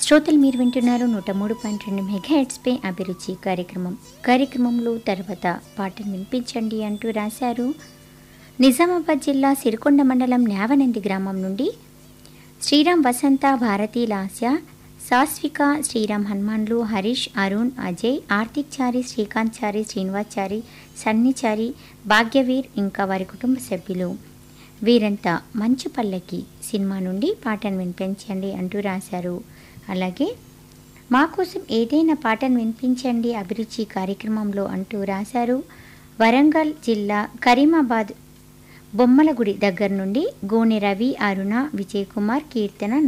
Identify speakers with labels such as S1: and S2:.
S1: శ్రోతలు మీరు వింటున్నారు నూట మూడు పాయింట్ రెండు మెగాహెడ్స్పై అభిరుచి కార్యక్రమం కార్యక్రమంలో తర్వాత పాటను వినిపించండి అంటూ రాశారు నిజామాబాద్ జిల్లా సిరికొండ మండలం న్యావనంది గ్రామం నుండి శ్రీరామ్ వసంత భారతీ లాస్య సాస్విక శ్రీరామ్ హనుమాన్లు హరీష్ అరుణ్ అజయ్ ఆర్తిక్ చారి శ్రీకాంత్ చారి శ్రీనివాస్ చారి సన్ని చారి భాగ్యవీర్ ఇంకా వారి కుటుంబ సభ్యులు వీరంతా మంచు పల్లకి సినిమా నుండి పాటను వినిపించండి అంటూ రాశారు అలాగే మా కోసం ఏదైనా పాటను వినిపించండి అభిరుచి కార్యక్రమంలో అంటూ రాశారు వరంగల్ జిల్లా కరీమాబాద్ బొమ్మలగుడి దగ్గర నుండి గోనె రవి అరుణ విజయ్ కుమార్ కీర్తన